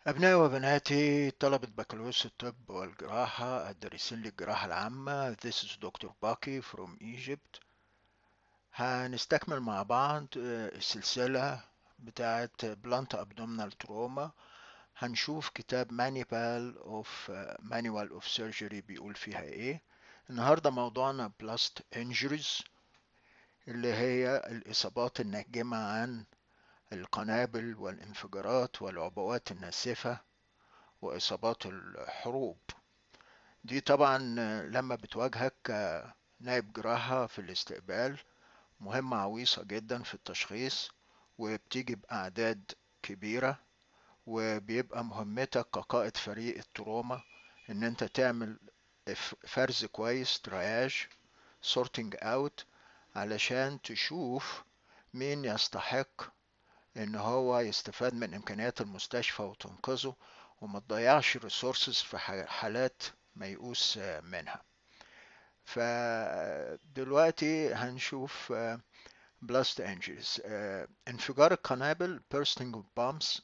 أبنائي وبناتي طلبة بكالوريوس الطب والجراحة الدارسين للجراحة العامة This is Dr. Baki from Egypt هنستكمل مع بعض آه، السلسلة بتاعة Blunt Abdominal Trauma هنشوف كتاب Manual of آه، Manual of Surgery بيقول فيها ايه النهاردة موضوعنا Blast Injuries اللي هي الإصابات الناجمة عن القنابل والانفجارات والعبوات الناسفة وإصابات الحروب دي طبعا لما بتواجهك كنائب جراحة في الاستقبال مهمة عويصة جدا في التشخيص وبتيجي بأعداد كبيرة وبيبقى مهمتك كقائد فريق التروما إن أنت تعمل فرز كويس ترياج سورتنج اوت علشان تشوف مين يستحق ان هو يستفاد من امكانيات المستشفى وتنقذه وما تضيعش ريسورسز في حالات ميؤوس منها فدلوقتي هنشوف بلاست انجريز انفجار القنابل bursting of bombs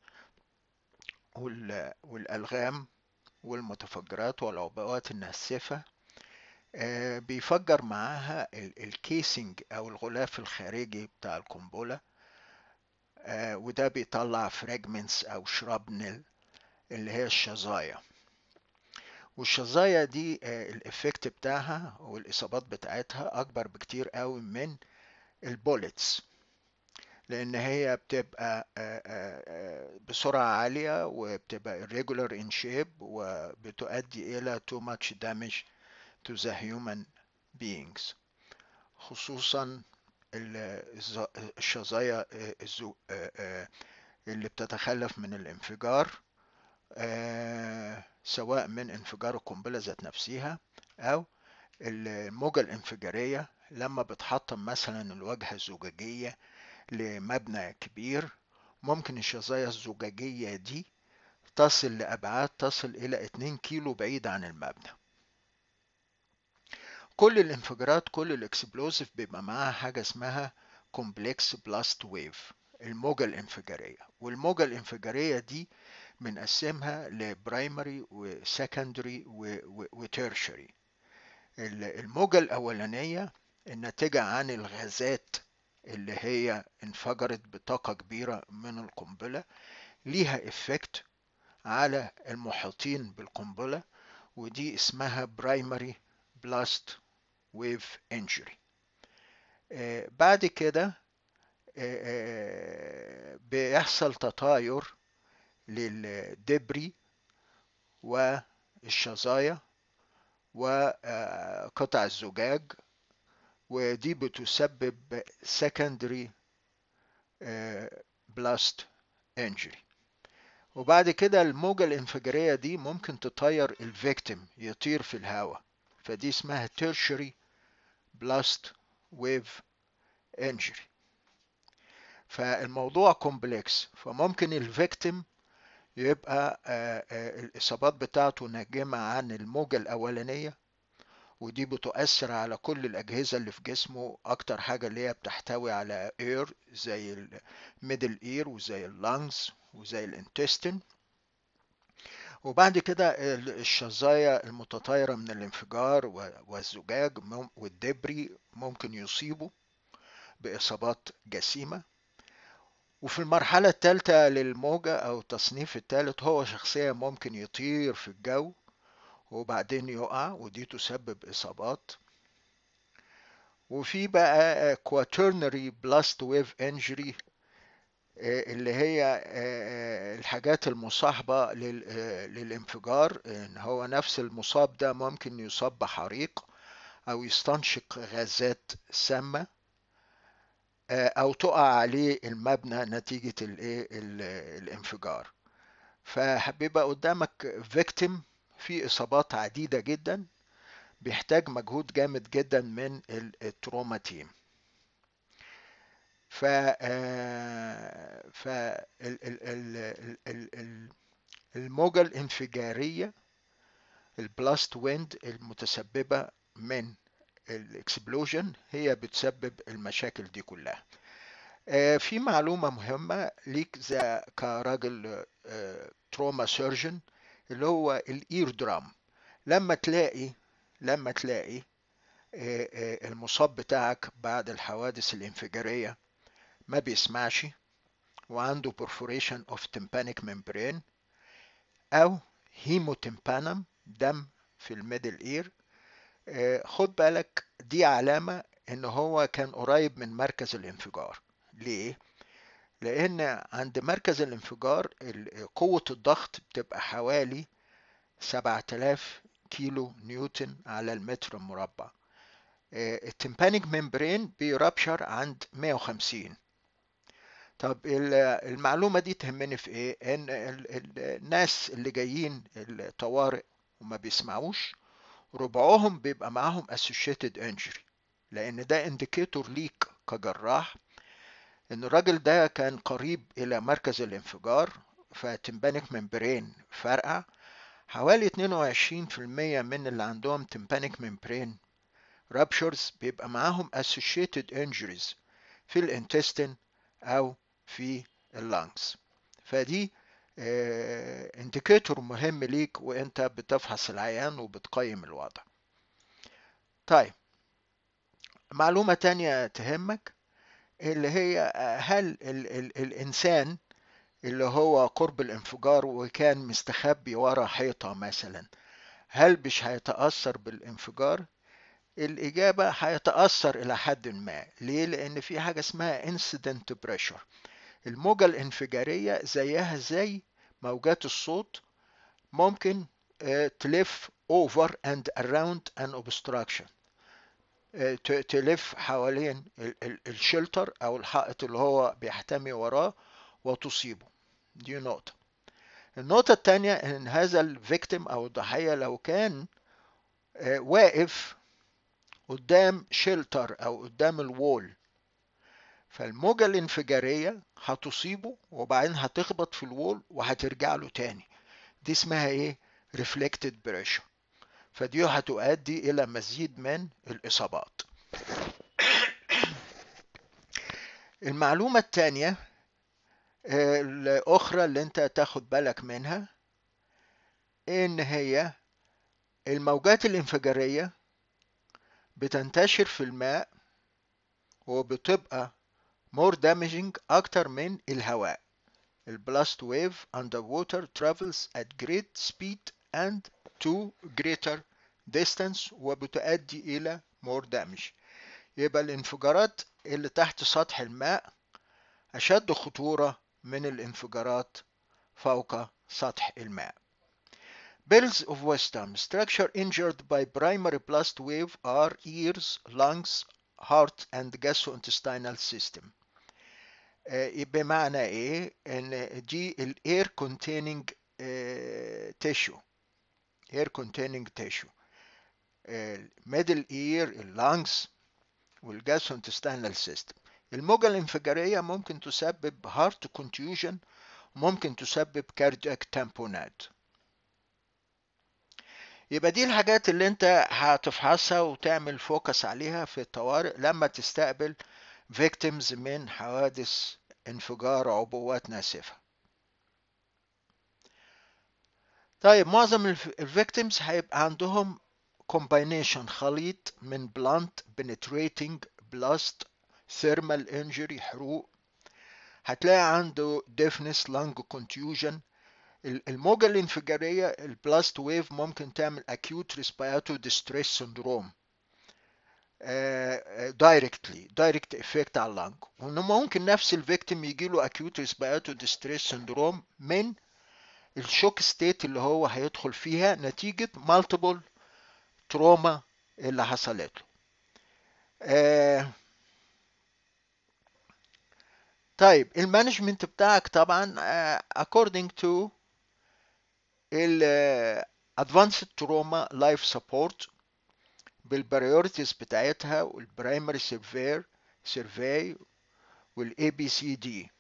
والالغام والمتفجرات والعبوات الناسفة بيفجر معاها الكيسنج او الغلاف الخارجي بتاع القنبله آه وده بيطلع فراجمنتس او شرابنل اللي هي الشظايا والشظايا دي آه الافكت بتاعها والاصابات بتاعتها اكبر بكتير قوي من البوليتس لان هي بتبقى آه بسرعة عالية وبتبقى irregular in shape وبتؤدي الى too much damage to the human beings خصوصا الشظايا اللي بتتخلف من الانفجار سواء من انفجار القنبلة ذات نفسها أو الموجة الانفجارية لما بتحطم مثلا الواجهة الزجاجية لمبنى كبير ممكن الشظايا الزجاجية دي تصل لأبعاد تصل إلى 2 كيلو بعيد عن المبنى كل الانفجارات كل الاكسبلوزيف بيبقى معاها حاجة اسمها كومبلكس بلاست ويف الموجة الانفجارية والموجة الانفجارية دي بنقسمها لبرايمري وسكندري وتيرشري الموجة الأولانية الناتجة عن الغازات اللي هي انفجرت بطاقة كبيرة من القنبلة ليها افكت على المحيطين بالقنبلة ودي اسمها برايمري بلاست ويف انجري بعد كده آه، آه، بيحصل تطاير للدبري والشظايا وقطع الزجاج ودي بتسبب secondary blast injury وبعد كده الموجة الانفجارية دي ممكن تطير الفيكتيم يطير في الهواء فدي اسمها tertiary blast wave injury فالموضوع كومبلكس فممكن الفيكتيم يبقى الإصابات بتاعته ناجمة عن الموجة الأولانية ودي بتؤثر على كل الأجهزة اللي في جسمه أكتر حاجة اللي هي بتحتوي على اير زي الميدل اير وزي اللانجز وزي الانتستين وبعد كده الشظايا المتطايرة من الانفجار والزجاج والدبري ممكن يصيبوا بإصابات جسيمة وفي المرحلة الثالثة للموجة أو التصنيف الثالث هو شخصية ممكن يطير في الجو وبعدين يقع ودي تسبب إصابات وفي بقى quaternary blast wave injury اللي هي الحاجات المصاحبة للانفجار ان هو نفس المصاب ده ممكن يصاب بحريق او يستنشق غازات سامة او تقع عليه المبنى نتيجة الايه الانفجار فبيبقى قدامك فيكتيم في اصابات عديدة جدا بيحتاج مجهود جامد جدا من التروما تيم ف ف الموجة الانفجارية البلاست ويند المتسببة من الاكسبلوجن هي بتسبب المشاكل دي كلها آه، في معلومة مهمة ليك زي كراجل تروما سيرجن اللي هو الاير درام لما تلاقي لما تلاقي آه، آه، المصاب بتاعك بعد الحوادث الانفجارية ما بيسمعش وعنده perforation of tympanic membrane أو هيموتيمبانم دم في الميدل اير خد بالك دي علامة ان هو كان قريب من مركز الانفجار ليه؟ لان عند مركز الانفجار ال- قوة الضغط بتبقى حوالي 7000 كيلو نيوتن على المتر المربع التمبانيك ممبرين بيرابشر عند 150 طب ال- المعلومة دي تهمني في ايه؟ ان ال- ال- الناس اللي جايين الطوارئ وما بيسمعوش ربعهم بيبقى معاهم associated injury لان ده انديكيتور ليك كجراح ان الراجل ده كان قريب الى مركز الانفجار فتمبانيك ممبرين فرقع حوالي 22% من اللي عندهم تمبانيك ممبرين رابشرز بيبقى معاهم associated injuries في الانتستين او في اللانجز فدي انديكيتور مهم ليك وانت بتفحص العيان وبتقيم الوضع طيب معلومة تانية تهمك اللي هي هل ال ال الإنسان اللي هو قرب الانفجار وكان مستخبي ورا حيطة مثلا هل مش هيتأثر بالانفجار؟ الإجابة هيتأثر إلى حد ما ليه؟ لأن في حاجة اسمها incident pressure الموجة الانفجارية زيها زي موجات الصوت ممكن آه، تلف over and around an obstruction آه، ت- تلف حوالين ال- ال- الشلتر أو الحائط اللي هو بيحتمي وراه وتصيبه دي نقطة النقطة التانية إن هذا الفيكتيم أو الضحية لو كان آه، واقف قدام شيلتر أو قدام الوول فالموجة الانفجارية هتصيبه وبعدين هتخبط في الوول وهترجع له تاني دي اسمها ايه reflected pressure فدي هتؤدي الى مزيد من الاصابات المعلومة التانية آه، الاخرى اللي انت تاخد بالك منها ان هي الموجات الانفجارية بتنتشر في الماء وبتبقى more damaging أكتر من الهواء البلاست ويف underwater travels at great speed and to greater distance وبتؤدي إلى more damage يبقى الانفجارات اللي تحت سطح الماء أشد خطورة من الانفجارات فوق سطح الماء Bells of wisdom structure injured by primary blast wave are ears, lungs, heart and gastrointestinal system آه، بمعنى ايه ان دي الاير containing tissue air containing tissue الميدل اير اللانجز والجاسtrointestinal system الموجة الانفجارية ممكن تسبب heart contusion ممكن تسبب cardiac tamponade يبقى دي الحاجات اللي انت هتفحصها وتعمل فوكس عليها في الطوارئ لما تستقبل victims من حوادث انفجار عبوات ناسفة طيب معظم الفيكتيمز هيبقى عندهم combination خليط من blunt penetrating blast thermal injury حروق هتلاقي عنده deafness lung contusion الموجة الانفجارية البلاست ويف ممكن تعمل acute respiratory distress syndrome دايركتلي دايركت افكت على اللنج وانه ممكن نفس الفيكتيم يجي له acute respiratory distress syndrome من الشوك ستيت اللي هو هيدخل فيها نتيجة multiple تروما اللي حصلت له آه طيب المانجمنت بتاعك طبعا آه according to ال advanced trauma life support بالبريورتيز بتاعتها والبرايمري سيرفير سيرفي والاي بي سي دي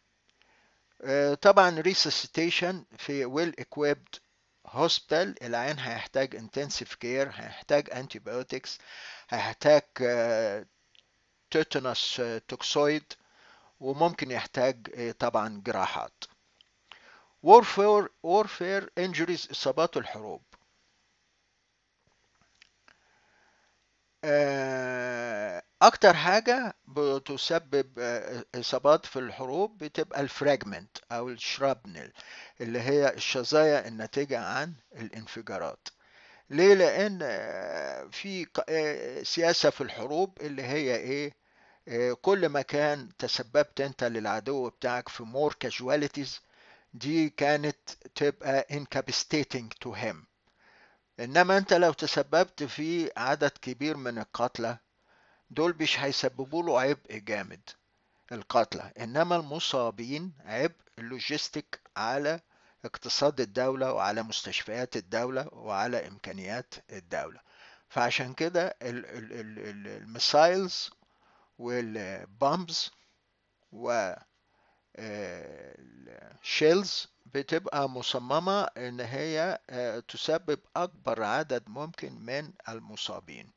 طبعا ريسسيتيشن في ويل equipped هوسبيتال العيان هيحتاج انتنسيف كير هيحتاج انتيبيوتكس هيحتاج تيتانوس توكسويد وممكن يحتاج آه، طبعا جراحات warfare warfare injuries إصابات الحروب آه، أكتر حاجة بتسبب آه، إصابات في الحروب بتبقى الفراجمنت أو الشرابنل اللي هي الشظايا الناتجة عن الانفجارات ليه؟ لأن آه، في ق- آه، سياسة في الحروب اللي هي إيه؟ آه، كل ما كان تسببت أنت للعدو بتاعك في more casualties دي كانت تبقى incapacitating to him انما انت لو تسببت في عدد كبير من القتلى دول مش هيسببوا له عبء جامد القتلى انما المصابين عبء اللوجيستيك على اقتصاد الدولة وعلى مستشفيات الدولة وعلى امكانيات الدولة فعشان كده ال- ال- ال- ال- الميسايلز والبامبز و الشيلز بتبقى مصممة ان هي آه، تسبب اكبر عدد ممكن من المصابين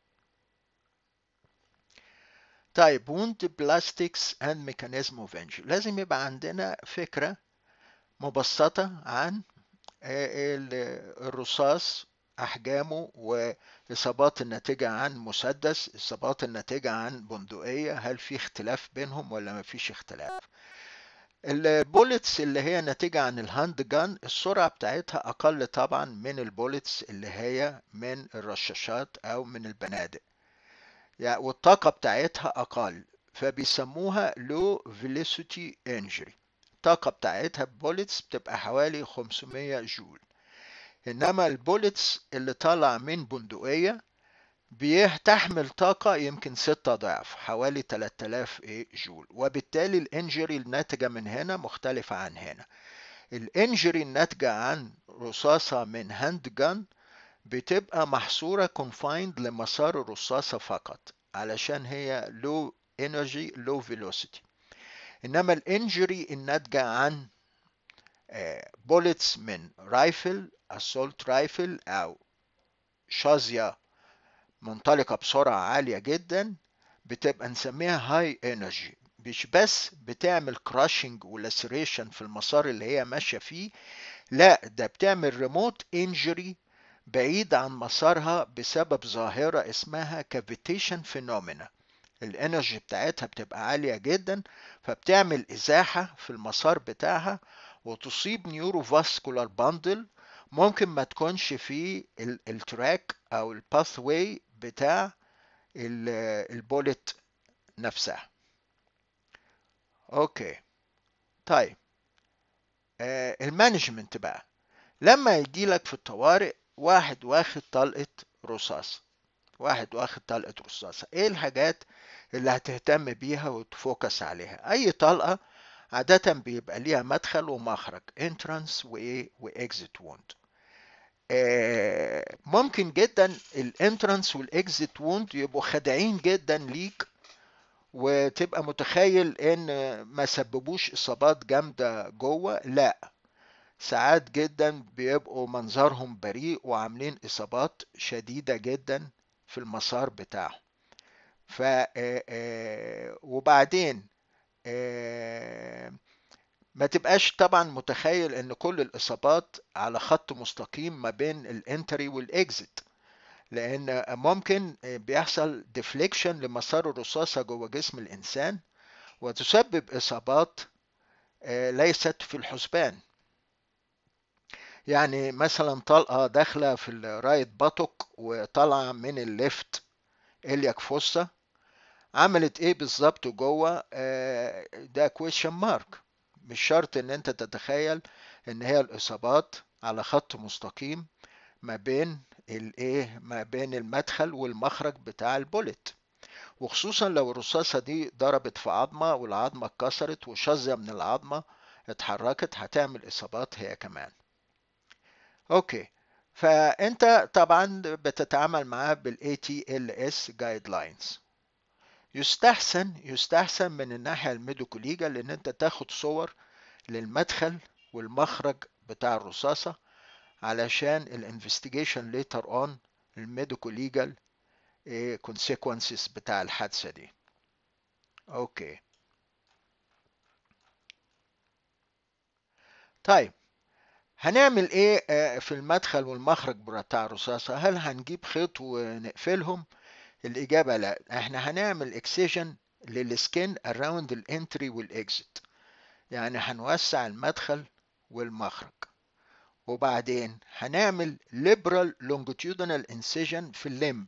طيب wound plastics and mechanism of injury لازم يبقى عندنا فكرة مبسطة عن آه، ال- الرصاص أحجامه وإصابات الناتجة عن مسدس إصابات الناتجة عن بندقية هل في اختلاف بينهم ولا ما فيش اختلاف البوليتس اللي هي ناتجة عن الهاند جان السرعة بتاعتها أقل طبعا من البوليتس اللي هي من الرشاشات أو من البنادق يعني والطاقة بتاعتها أقل فبيسموها low velocity injury الطاقة بتاعتها بوليتس بتبقى حوالي 500 جول إنما البوليتس اللي طالع من بندقية بتحمل طاقة يمكن ستة ضعف حوالي 3000 إيه جول وبالتالي الانجري الناتجة من هنا مختلفة عن هنا الانجري الناتجة عن رصاصة من هاند جان بتبقى محصورة confined لمسار الرصاصة فقط علشان هي low energy low velocity إنما الانجري الناتجة عن بوليتس من رايفل assault رايفل أو شظية منطلقة بسرعة عالية جدا بتبقى نسميها هاي انرجي مش بس بتعمل كراشنج ولاسريشن في المسار اللي هي ماشية فيه لا ده بتعمل ريموت انجري بعيد عن مسارها بسبب ظاهرة اسمها كافيتيشن فينومينا الانرجي بتاعتها بتبقى عالية جدا فبتعمل ازاحة في المسار بتاعها وتصيب نيورو فاسكولار باندل ممكن ما تكونش في ال- التراك او الباث واي بتاع ال- البوليت نفسها اوكي طيب آه المانجمنت بقى لما يجي لك في الطوارئ واحد واخد طلقة رصاص واحد واخد طلقة رصاصة ايه الحاجات اللي هتهتم بيها وتفوكس عليها اي طلقة عادة بيبقى ليها مدخل ومخرج entrance وايه واكزيت ووند آه، ممكن جدا الانترانس والاكزيت ووند يبقوا خادعين جدا ليك وتبقى متخيل ان ما سببوش اصابات جامده جوه لا ساعات جدا بيبقوا منظرهم بريء وعاملين اصابات شديده جدا في المسار بتاعهم ف آه، آه، وبعدين آه، ما تبقاش طبعا متخيل ان كل الاصابات على خط مستقيم ما بين الانتري والاكزيت لان ممكن بيحصل ديفليكشن لمسار الرصاصة جوه جسم الانسان وتسبب اصابات آه، ليست في الحسبان يعني مثلا طلقة داخلة في الرايت باتوك وطالعة من الليفت إلياك فوسا عملت ايه بالظبط جوه آه، ده كويشن مارك مش شرط ان انت تتخيل ان هي الاصابات على خط مستقيم ما بين الايه ما بين المدخل والمخرج بتاع البوليت وخصوصا لو الرصاصة دي ضربت في عظمة والعظمة اتكسرت وشظية من العظمة اتحركت هتعمل اصابات هي كمان اوكي فانت طبعا بتتعامل معاه بالاي تي ال اس جايد لاينز يستحسن يستحسن من الناحية الميديكوليجا لان انت تاخد صور للمدخل والمخرج بتاع الرصاصة علشان الانفستيجيشن ليتر اون الميديكو ليجال كونسيكونسز بتاع الحادثة دي اوكي طيب هنعمل ايه آه، في المدخل والمخرج بتاع الرصاصة هل هنجيب خيط ونقفلهم الإجابة لا احنا هنعمل اكسيجن للسكين around الانتري والاكزit يعني هنوسع المدخل والمخرج وبعدين هنعمل liberal longitudinal incision في الليمب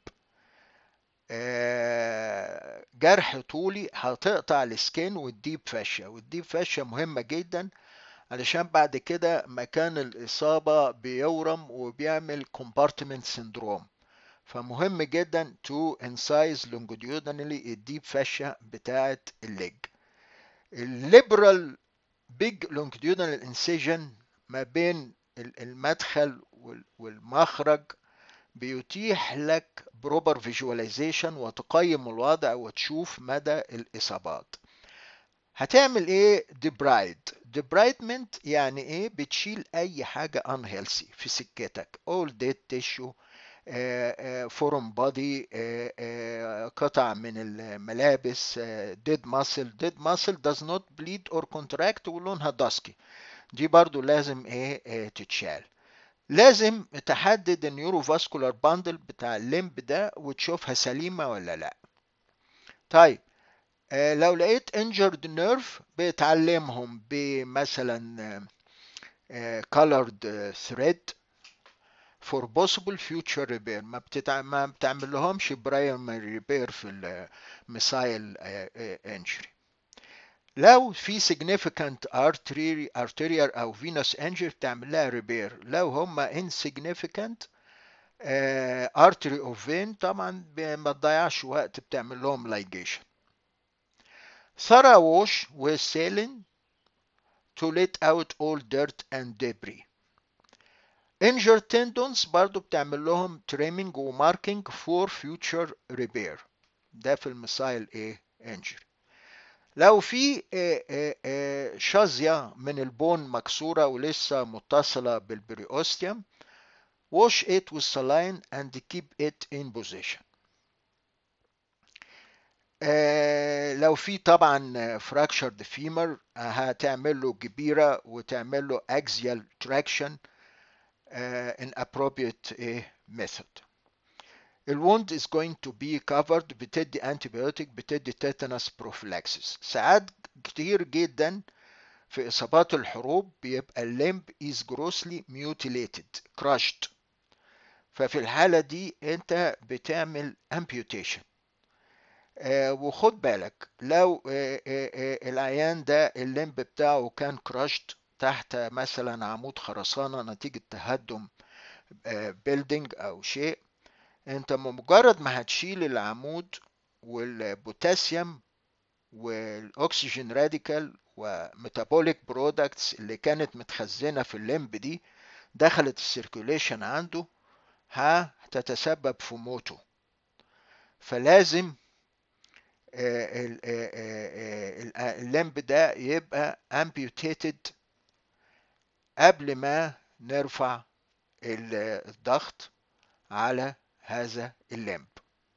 آه، جرح طولي هتقطع السكين والديب فاشيا والديب فاشيا مهمة جدا علشان بعد كده مكان الإصابة بيورم وبيعمل compartment syndrome فمهم جدا to incise longitudinally الديب فاشيا بتاعة الليج الليبرال big longitudinal incision ما بين المدخل والمخرج بيتيح لك بروبر فيجواليزيشن وتقيم الوضع وتشوف مدى الإصابات هتعمل ايه ديبرايد ديبرايدمنت يعني ايه بتشيل اي حاجة unhealthy في سكتك all dead tissue فورم بادي قطع من الملابس ديد ماسل ديد ماسل does not bleed or contract ولونها داسكي دي برضو لازم ايه تتشال لازم تحدد النيورو فاسكولار باندل بتاع الليمب ده وتشوفها سليمه ولا لا طيب آه لو لقيت انجرد نيرف بتعلمهم بمثلا آه colored thread for possible future repair ما, بتتع... ما بتعمل لهمش برايمري ريبير في الميسايل انجري لو في significant artery arterial او venous injury بتعمل لها ريبير لو هم insignificant uh, artery of vein طبعا ما تضيعش وقت بتعمل لهم ligation thorough wash with saline to let out all dirt and debris injured tendons برضو بتعمل لهم trimming وماركينج for future repair ده في المسايل ايه injury لو في شظية من البون مكسورة ولسه متصلة بالبريوستيوم wash it with saline and keep it in position لو في طبعا fractured femur هتعمل له جبيرة وتعمل له axial traction in appropriate method الوند is going to be covered بتدي antibiotic بتدي tetanus prophylaxis ساعات كتير جدا في إصابات الحروب بيبقى الليمب is grossly mutilated crushed ففي الحالة دي أنت بتعمل amputation آه وخد بالك لو آه آه العيان ده الليمب بتاعه كان crushed تحت مثلا عمود خرسانة نتيجة تهدم بيلدينج أو شيء انت مجرد ما هتشيل العمود والبوتاسيوم والاكسجين راديكال وميتابوليك برودكتس اللي كانت متخزنه في الليمب دي دخلت السيركوليشن عنده هتتسبب في موته فلازم الليمب ده يبقى amputated قبل ما نرفع الضغط على هذا الليمب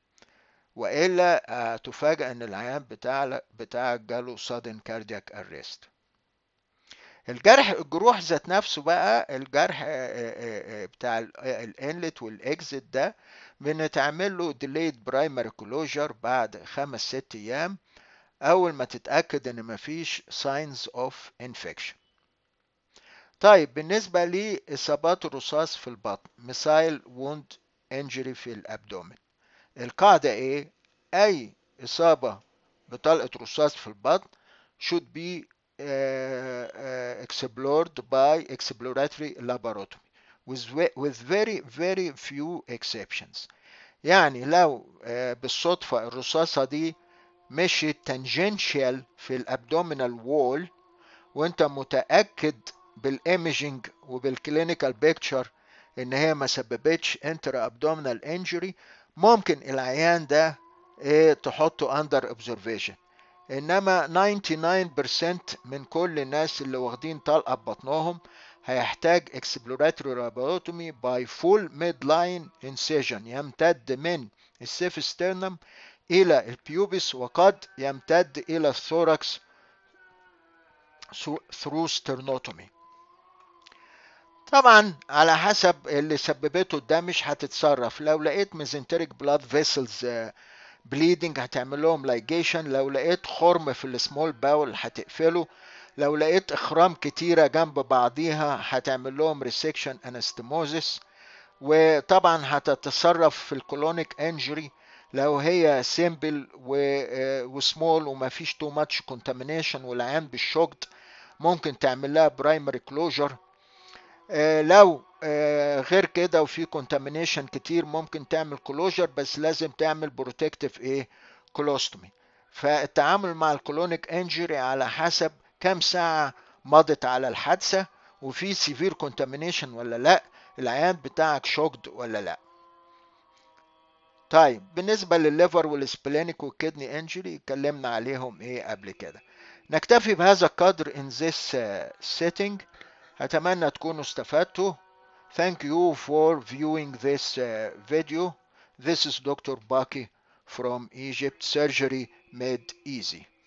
والا تفاجأ ان العيان بتاع بتاعك جاله sudden cardiac arrest الجرح الجروح ذات نفسه بقى الجرح بتاع الانلت والاكزit ده بنتعمل له delayed primary closure بعد خمس ست ايام اول ما تتاكد ان مفيش signs of infection طيب بالنسبة لإصابات الرصاص في البطن ميسايل ووند انجري في الابدومين القاعدة ايه اي اصابة بطلقة رصاص في البطن should be uh, uh, explored by exploratory laboratory with, with very very few exceptions يعني لو uh, بالصدفة الرصاصة دي مشيت تانجنشال في الابدومينال وول وانت متأكد بالايميجينج وبالكلينيكال بيكتشر ان هي ما سببتش انتر ابدومينال انجري ممكن العيان ده ايه تحطه اندر اوبزرفيشن انما 99% من كل الناس اللي واخدين طلقه ببطنهم هيحتاج اكسبلوراتوري لابوتومي باي فول ميد لاين انسيجن يمتد من السيف ستيرنم الى البيوبس وقد يمتد الى الثوركس ثرو سترنوتومي طبعا على حسب اللي سببته الدمج هتتصرف لو لقيت ميزنتريك بلاد فيسلز بليدنج هتعمل لهم لايجيشن لو لقيت خرم في السمول باول هتقفله لو لقيت اخرام كتيره جنب بعضيها هتعمل لهم ريسكشن انستموزس وطبعا هتتصرف في الكولونيك انجري لو هي سيمبل وسمول وما فيش تو ماتش كونتامينيشن والعيان بالشوكد ممكن تعمل لها برايمري كلوجر لو آه، غير كده وفي كونتامينيشن كتير ممكن تعمل كلوجر بس لازم تعمل بروتكتيف ايه كولوستومي فالتعامل مع الكولونيك انجري على حسب كم ساعة مضت على الحادثة وفي سيفير كونتامينيشن ولا لا العيان بتاعك شوكد ولا لا طيب بالنسبة للليفر والسبلينيك والكدني انجري اتكلمنا عليهم ايه قبل كده نكتفي بهذا القدر in this uh, setting أتمنى تكونوا استفدتوا Thank you for viewing this uh, video. This is Dr. Baki from Egypt Surgery Made Easy.